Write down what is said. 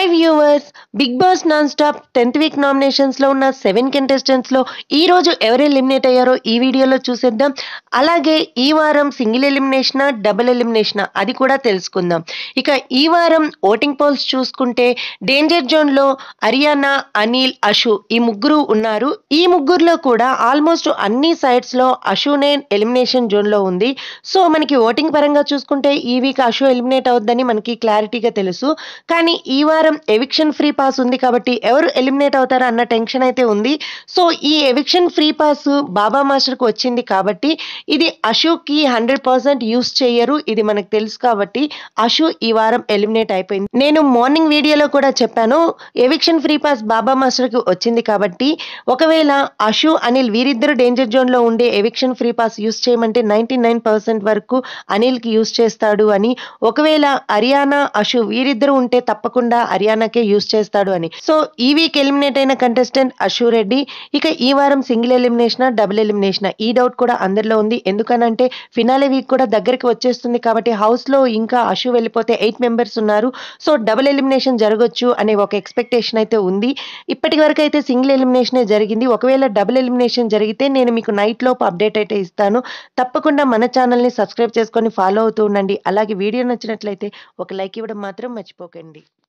hi viewers big boss non stop tenth week నామినేషన్స్లో ఉన్న seven కంటెస్టెంట్స్లో ఈ రోజు ఎవరు ఎలిమినేట్ అయ్యారో ఈ వీడియోలో చూసేద్దాం అలాగే ఈ వారం సింగిల్ ఎలిమినేషనా డబుల్ ఎలిమినేషనా అది కూడా తెలుసుకుందాం ఇక ఈ వారం ఓటింగ్ పోల్స్ చూసుకుంటే డేంజర్ జోన్లో హరియానా అనిల్ అషు ఈ ముగ్గురు ఉన్నారు ఈ ముగ్గురులో కూడా ఆల్మోస్ట్ అన్ని సైడ్స్లో అషునే ఎలిమినేషన్ జోన్లో ఉంది సో మనకి ఓటింగ్ పరంగా చూసుకుంటే ఈ వీక్ అషు ఎలిమినేట్ అవుద్దని మనకి క్లారిటీగా తెలుసు కానీ ఈ వారం ఎవిక్షన్ ఫ్రీ పాస్ ఉంది కాబట్టి ఎవరు ఎలిమినేట్ అవుతారా అన్న టెన్షన్ అయితే ఉంది సో ఈ ఎవిక్షన్ ఫ్రీ పాస్ బాబా మాస్టర్కి వచ్చింది కాబట్టి ఇది అశోక్కి హండ్రెడ్ పర్సెంట్ యూస్ చేయరు ఇది మనకు తెలుసు కాబట్టి అశు ఈ వారం ఎలిమినేట్ అయిపోయింది నేను మార్నింగ్ వీడియోలో కూడా చెప్పాను ఎవిక్షన్ ఫ్రీ పాస్ బాబా మాస్టర్కి వచ్చింది కాబట్టి ఒకవేళ అశు అనిల్ వీరిద్దరు డేంజర్ జోన్లో ఉండే ఎవిక్షన్ ఫ్రీ పాస్ యూస్ చేయమంటే నైంటీ నైన్ పర్సెంట్ వరకు అనిల్కి యూస్ చేస్తాడు అని ఒకవేళ హరియానా అశు వీరిద్దరు ఉంటే తప్పకుండా హర్యానాకే యూస్ చేస్తాడు అని సో ఈ వీక్ ఎలిమినేట్ అయిన కంటెస్టెంట్ అశు రెడ్డి ఇక ఈ వారం సింగిల్ ఎలిమినేషన్ డబుల్ ఎలిమినేషన్ ఈ డౌట్ కూడా అందరిలో ఉంది ఎందుకనంటే ఫినాలే వీక్ కూడా దగ్గరికి వచ్చేస్తుంది కాబట్టి హౌస్ లో ఇంకా అశు వెళ్ళిపోతే ఎయిట్ మెంబర్స్ ఉన్నారు సో డబుల్ ఎలిమినేషన్ జరగొచ్చు అనే ఒక ఎక్స్పెక్టేషన్ అయితే ఉంది ఇప్పటి వరకు అయితే సింగిల్ ఎలిమినేషనే జరిగింది ఒకవేళ డబుల్ ఎలిమినేషన్ జరిగితే నేను మీకు నైట్ లోపు అప్డేట్ అయితే ఇస్తాను తప్పకుండా మన ఛానల్ని సబ్స్క్రైబ్ చేసుకొని ఫాలో అవుతూ ఉండండి అలాగే వీడియో నచ్చినట్లయితే ఒక లైక్ ఇవ్వడం మాత్రం మర్చిపోకండి